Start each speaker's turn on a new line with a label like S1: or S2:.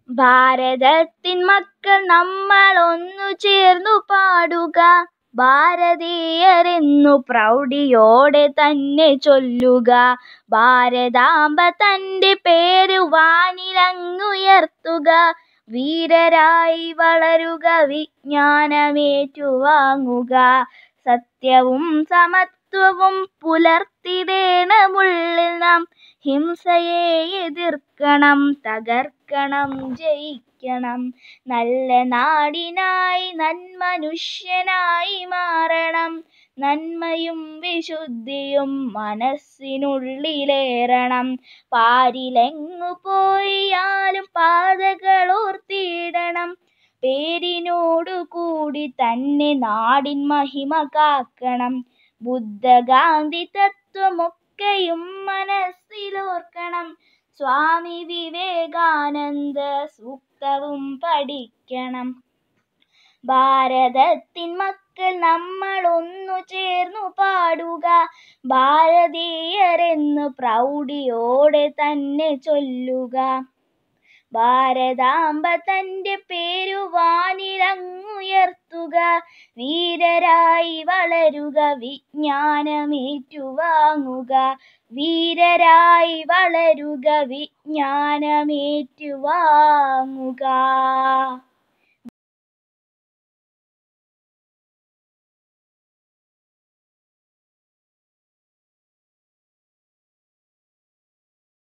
S1: ഭാരതത്തിൻ മക്കൾ നമ്മൾ ഒന്നു ചേർന്നു പാടുക ഭാരതീയരെന്നു പ്രൗഢിയോടെ തന്നെ ചൊല്ലുക ഭാരതാംബ തന്റെ പേരു വാനിലങ്ങുയർത്തുക വീരരായി വളരുക വിജ്ഞാനമേറ്റുവാങ്ങുക സത്യവും സമത്വവും പുലർത്തിടേണമുള്ളിൽ നാം ഹിംസയെ എതിർക്കണം തകർക്കണം ജയിക്കണം നല്ല നാടിനായി നന്മനുഷ്യനായി മാറണം നന്മയും വിശുദ്ധിയും മനസ്സിനുള്ളിലേറണം പാരിലെങ്ങു പോയാലും പാതകളോർത്തിടണം പേരിനോടു കൂടി തന്നെ നാടിൻ മഹിമ കാക്കണം ബുദ്ധഗാന്ധി തത്വമൊക്കെയും മനസ്സിലോർക്കണം സ്വാമി വിവേകാനന്ദ സൂക്തവും പഠിക്കണം ഭാരതത്തിൻ മക്കൾ നമ്മൾ ഒന്നു ചേർന്നു പാടുക ഭാരതീയരെന്നു പ്രൗഢിയോടെ തന്നെ ചൊല്ലുക ഭാരതാംബ തന്റെ പേരു വാനിലങ്ങുയർത്തുക വീരരായി വളരുക വിജ്ഞാനമേറ്റുവാങ്ങുക വീരരായി വളരുക വിജ്ഞാനമേറ്റുവാങ്ങുക